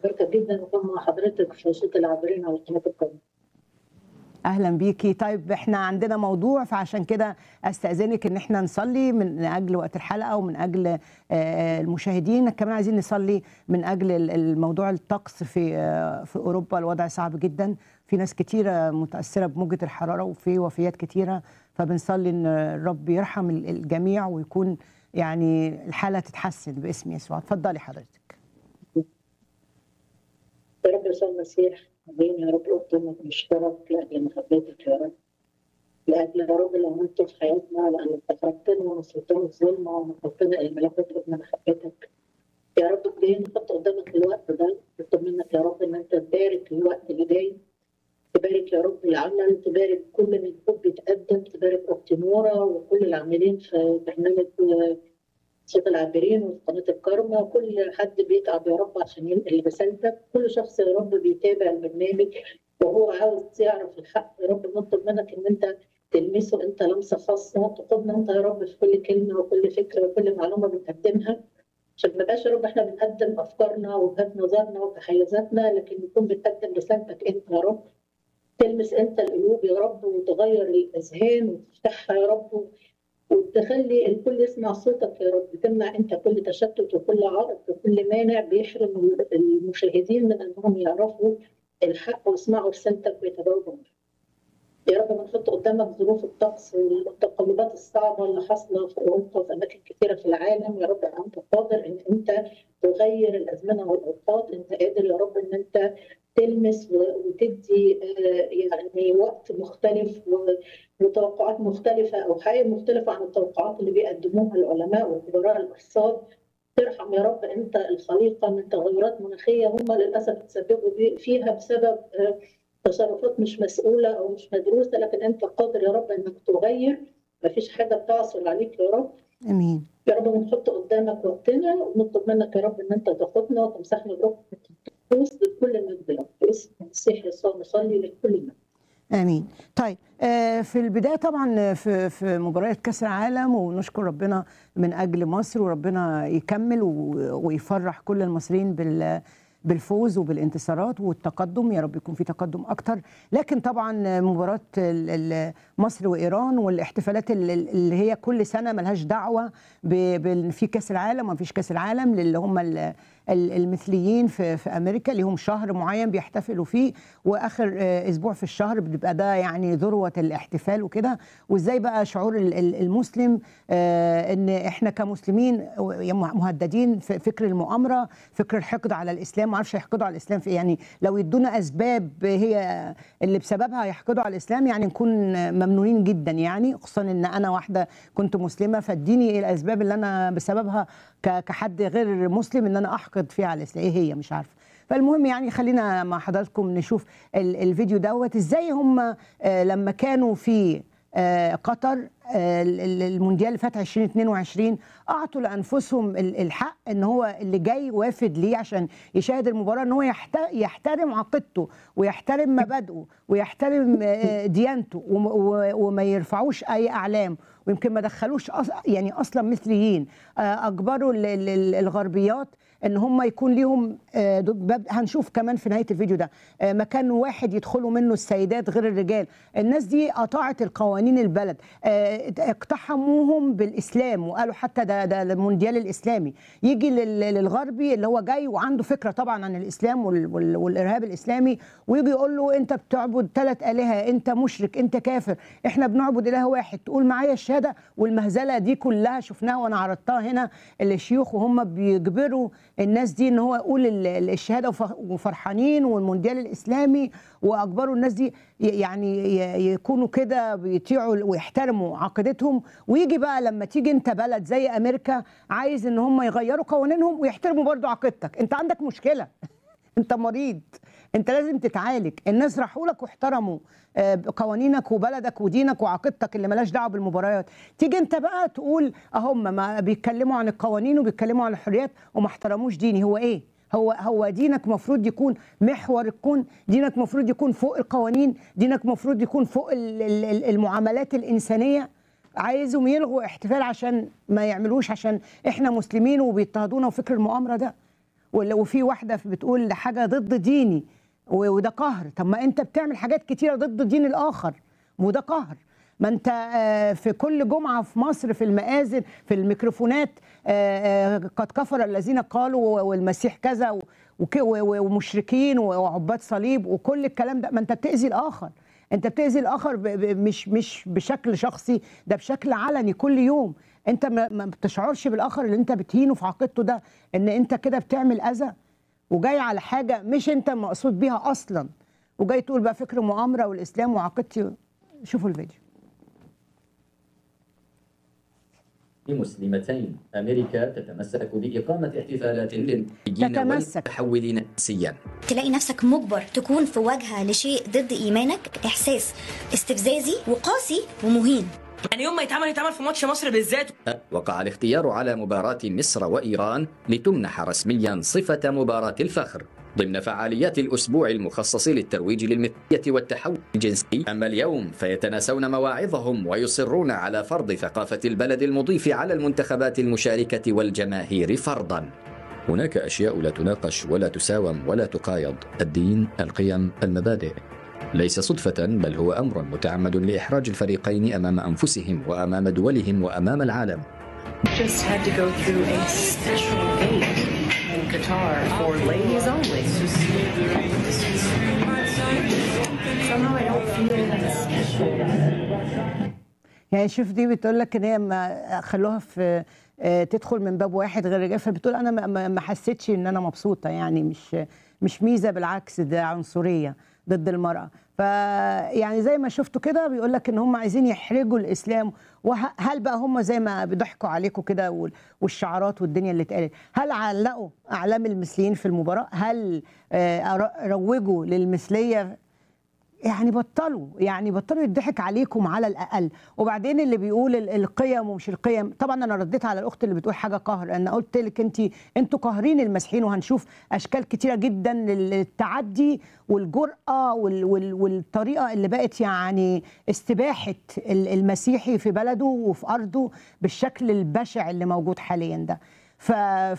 بباركك جدا وكون مع حضرتك في صوت العابرين على قناه القمر اهلا بيكي طيب احنا عندنا موضوع فعشان كده استاذنك ان احنا نصلي من اجل وقت الحلقه ومن اجل آه، المشاهدين كمان عايزين نصلي من اجل ال- الموضوع الطقس في آه، في اوروبا الوضع صعب جدا في ناس كتيره متاثره بموجه الحراره وفي وفيات كتيره فبنصلي ان الرب يرحم ال- الجميع ويكون يعني الحاله تتحسن باسم يسوع اتفضلي حضرتك يا رب يسوع المسيح امين يا رب قدامك مشترك لاجل محبتك يا رب لاجل يا رب اللي عملته في حياتنا لانك اخرجتنا من سلطان الظلمه ونقلتنا الى ملكوت ابن محبتك يا رب جايين نحط قدامك الوقت ده نطلب منك يا رب ان انت تبارك الوقت اللي جاي تبارك يا رب العمل تبارك كل من حب يتقدم تبارك اختي نوره وكل العاملين في برنامج آه، صوت العابرين وفي قناه الكرمة كل حد بيتعب يا رب عشان ينقل رسالتك كل شخص يا رب بيتابع البرنامج وهو عاوز يعرف الحق يا رب نطلب منك ان انت تلمسه انت لمسه خاصه تقودنا انت يا رب في كل كلمه وكل فكره وكل معلومه بنقدمها عشان ما بقاش يا رب احنا بنقدم افكارنا ووجهات نظرنا وتحيزاتنا لكن نكون بنقدم رسالتك انت يا رب تلمس انت القلوب يا رب وتغير الاذهان وتفتحها يا رب وتخلي الكل يسمع صوتك يا رب تمنع انت كل تشتت وكل عائق وكل مانع بيحرم المشاهدين من انهم يعرفوا الحق ويسمعوا رسالتك ويتجاوبوا معاها. يا رب بنحط قدامك ظروف الطقس والتقلبات الصعبه اللي حاصله في اوروبا وفي اماكن كثيره في العالم يا رب انت قادر ان انت تغير الازمنه والاوقات انت قادر يا رب ان انت تلمس و- وتدي آه، يعني وقت مختلف و- وتوقعات مختلفه او حقائق مختلفه عن التوقعات اللي بيقدموها العلماء وخبراء الارصاد ترحم يا رب انت الخليقه من تغيرات مناخيه هم للاسف تسببوا بي- فيها بسبب آه، تصرفات مش مسؤوله او مش مدروسه لكن انت قادر يا رب انك تغير مفيش حاجه بتعثر عليك يا رب امين يا رب بنحط قدامك وقتنا ونطلب منك يا رب ان انت تاخدنا وتمسحنا بروحك القدوس لكل المجد يا رب باسم المسيح يسوع نصلي لكل المجد امين طيب آه، في البدايه طبعا في في مباريات كاس العالم ونشكر ربنا من اجل مصر وربنا يكمل و- ويفرح كل المصريين بال بالفوز وبالانتصارات والتقدم يا رب يكون في تقدم اكتر لكن طبعا مباراه ال- ال- مصر وايران والاحتفالات ال- ال- اللي هي كل سنه ملهاش دعوه ب- بال- في كاس العالم ما فيش كاس العالم اللي هم ال- ال- المثليين في في امريكا ليهم شهر معين بيحتفلوا فيه واخر آه، اسبوع في الشهر بيبقى ده يعني ذروه الاحتفال وكده وازاي بقى شعور ال- ال- المسلم آه، ان احنا كمسلمين مهددين في فكر المؤامره فكر الحقد على الاسلام ما اعرفش يحقدوا على الاسلام في إيه. يعني لو يدونا اسباب هي اللي بسببها يحقدوا على الاسلام يعني نكون ممنونين جدا يعني خصوصا ان انا واحده كنت مسلمه فاديني ايه الاسباب اللي انا بسببها ك- كحد غير مسلم ان انا احقد فيها على الاسلام ايه هي مش عارفه فالمهم يعني خلينا مع حضراتكم نشوف ال- الفيديو دوت ازاي هم آه، لما كانوا في آه، قطر آه، ال- ال- المونديال اللي فات 2022 اعطوا لانفسهم ال- الحق ان هو اللي جاي وافد ليه عشان يشاهد المباراه ان هو يحت- يحترم عقيدته ويحترم مبادئه ويحترم آه، ديانته وم- و- وما يرفعوش اي اعلام ويمكن ما دخلوش أص... يعني اصلا مثليين آه، اجبروا ال- ال- ال- الغربيات ان هم يكون ليهم آه، دب- باب هنشوف كمان في نهايه الفيديو ده آه، مكان واحد يدخلوا منه السيدات غير الرجال الناس دي قطعت القوانين البلد آه، اقتحموهم بالاسلام وقالوا حتى ده ده المونديال الاسلامي يجي لل- للغربي اللي هو جاي وعنده فكره طبعا عن الاسلام وال- وال- والارهاب الاسلامي ويجي يقول له انت بتعبد ثلاث الهه انت مشرك انت كافر احنا بنعبد اله واحد تقول معايا الشهاده والمهزله دي كلها شفناها وانا عرضتها هنا الشيوخ وهم بيجبروا الناس دي ان هو يقول ال- ال- الشهاده وف- وفرحانين والمونديال الاسلامي واجبروا الناس دي ي- يعني ي- يكونوا كده بيطيعوا ويحترموا عقيدتهم ويجي بقى لما تيجي انت بلد زي امريكا عايز ان هم يغيروا قوانينهم ويحترموا برضو عقيدتك انت عندك مشكله انت مريض انت لازم تتعالج الناس راحوا لك واحترموا آه، قوانينك وبلدك ودينك وعقيدتك اللي ملاش دعوه بالمباريات تيجي انت بقى تقول اهم ما بيتكلموا عن القوانين وبيتكلموا عن الحريات وما احترموش ديني هو ايه هو هو دينك مفروض يكون محور الكون دينك مفروض يكون فوق القوانين دينك مفروض يكون فوق ال- ال- ال- المعاملات الانسانيه عايزهم يلغوا احتفال عشان ما يعملوش عشان احنا مسلمين وبيضطهدونا وفكر المؤامره ده ولا- وفي واحده بتقول حاجه ضد ديني و- وده قهر طب ما انت بتعمل حاجات كتيره ضد دين الاخر وده قهر ما انت آه، في كل جمعه في مصر في المآذن في الميكروفونات آه، آه، قد كفر الذين قالوا والمسيح كذا و- وك- و- و- ومشركين وعباد صليب وكل الكلام ده ما انت بتأذي الاخر انت بتأذي الاخر ب- ب- مش مش بشكل شخصي ده بشكل علني كل يوم انت ما ما بتشعرش بالاخر اللي انت بتهينه في عقيدته ده ان انت كده بتعمل اذى وجاي على حاجه مش انت مقصود بيها اصلا وجاي تقول بقى فكر مؤامره والاسلام وعقيدتي شوفوا الفيديو مسلمتين أمريكا تتمسك بإقامة احتفالات للمسيحيين تتمسك. والمتحولين نفسيا تلاقي نفسك مجبر تكون في واجهة لشيء ضد إيمانك إحساس استفزازي وقاسي ومهين يعني يوم ما يتعمل يتعمل في ماتش مصر بالذات وقع الاختيار على مباراة مصر وإيران لتمنح رسميا صفة مباراة الفخر ضمن فعاليات الأسبوع المخصص للترويج للمثلية والتحول الجنسي أما اليوم فيتناسون مواعظهم ويصرون على فرض ثقافة البلد المضيف على المنتخبات المشاركة والجماهير فرضا هناك أشياء لا تناقش ولا تساوم ولا تقايض الدين القيم المبادئ ليس صدفة بل هو أمر متعمد لإحراج الفريقين أمام أنفسهم وأمام دولهم وأمام العالم just had to go through a special gate in Qatar for ladies only. Somehow I don't feel that special. يعني شوف دي بتقول لك ان هي ما خلوها في آه، تدخل من باب واحد غير الرجال فبتقول انا ما- ما ما حسيتش ان انا مبسوطه يعني مش مش ميزه بالعكس ده عنصريه ضد المراه فيعني زي ما شفتوا كده بيقول لك ان هم عايزين يحرجوا الاسلام وهل بقى هم زي ما بيضحكوا عليكم كده وال- والشعارات والدنيا اللي اتقالت هل علقوا اعلام المثليين في المباراه هل آه، ر- روجوا للمثليه يعني بطلوا يعني بطلوا يضحك عليكم على الاقل وبعدين اللي بيقول ال- القيم ومش القيم طبعا انا رديت على الاخت اللي بتقول حاجه قهر انا قلت لك انت انتوا قاهرين المسيحيين وهنشوف اشكال كتيره جدا للتعدي والجرأه وال وال والطريقه اللي بقت يعني استباحه ال- المسيحي في بلده وفي ارضه بالشكل البشع اللي موجود حاليا ده ف-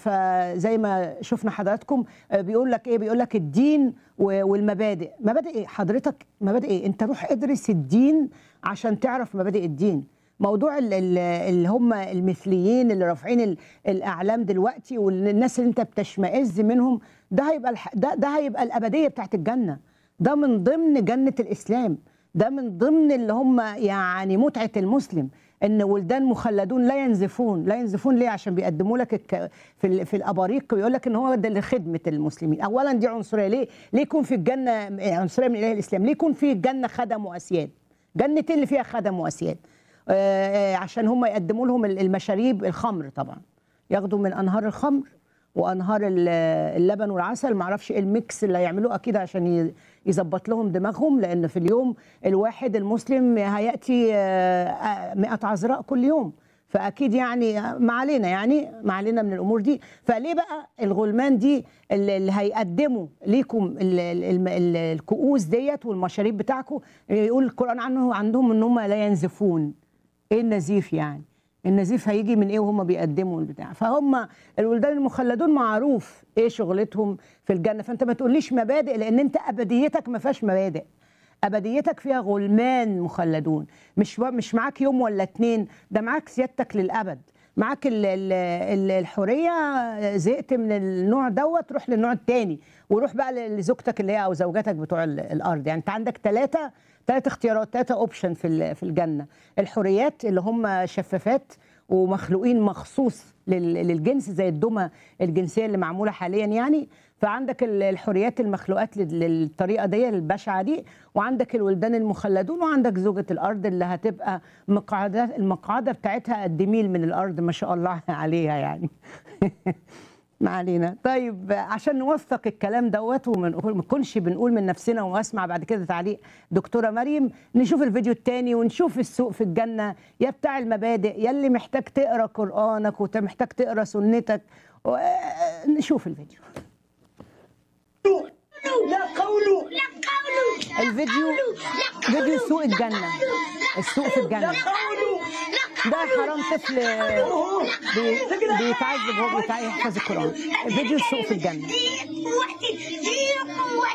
فزي ما شفنا حضراتكم آه، بيقول لك ايه بيقول لك الدين و- والمبادئ مبادئ ايه حضرتك مبادئ ايه انت روح ادرس الدين عشان تعرف مبادئ الدين موضوع ال- ال- اللي هم المثليين اللي رافعين ال- الاعلام دلوقتي والناس اللي انت بتشمئز منهم ده هيبقى الح- ده ده هيبقى الابديه بتاعت الجنه ده من ضمن جنه الاسلام ده من ضمن اللي هم يعني متعه المسلم ان ولدان مخلدون لا ينزفون لا ينزفون ليه عشان بيقدموا لك الك... في ال... في الاباريق بيقول لك ان هو ده لخدمه المسلمين اولا دي عنصريه ليه ليه يكون في الجنه عنصريه من اله الاسلام ليه يكون في الجنه خدم واسياد جنه اللي فيها خدم واسياد آه عشان هم يقدموا لهم المشاريب الخمر طبعا ياخدوا من انهار الخمر وانهار ال- اللبن والعسل ما اعرفش ايه الميكس اللي هيعملوه اكيد عشان ي- يظبط لهم دماغهم لان في اليوم الواحد المسلم هياتي آه، آه، 100 عذراء كل يوم فاكيد يعني ما علينا يعني ما علينا من الامور دي فليه بقى الغلمان دي اللي اللي هيقدموا ليكم ال- ال- الم- ال- الكؤوس ديت والمشاريب بتاعكم يقول القران عنه عندهم ان هم لا ينزفون ايه النزيف يعني النزيف هيجي من ايه وهم بيقدموا البتاع فهم الولدان المخلدون معروف ايه شغلتهم في الجنه فانت ما تقوليش مبادئ لان انت ابديتك ما فيهاش مبادئ ابديتك فيها غلمان مخلدون مش مش معاك يوم ولا اتنين ده معاك سيادتك للابد معاك ال- ال- ال- الحريه زهقت من النوع دوت روح للنوع التاني وروح بقى لزوجتك اللي هي او زوجتك بتوع ال- الارض يعني انت عندك ثلاثه ثلاث اختيارات ثلاثه اوبشن في ال- في الجنه الحريات اللي هم شفافات ومخلوقين مخصوص لل- للجنس زي الدمى الجنسيه اللي معموله حاليا يعني فعندك ال- الحريات المخلوقات لل- للطريقه دي البشعه دي وعندك الولدان المخلدون وعندك زوجة الارض اللي هتبقى مقعدة المقعده بتاعتها قد ميل من الارض ما شاء الله عليها يعني ما علينا طيب عشان نوثق الكلام دوت وما نكونش بنقول من نفسنا واسمع بعد كده تعليق دكتوره مريم نشوف الفيديو التاني ونشوف السوق في الجنه يا بتاع المبادئ يا اللي محتاج تقرا قرانك ومحتاج تقرا سنتك و- نشوف الفيديو لا قول لا قول الفيديو فيديو سوق الجنه السوق في الجنه قول ده حرام طفل بي- بيتعذب وهو بيتع- يحفظ القران فيديو السوق في الجنه وقتي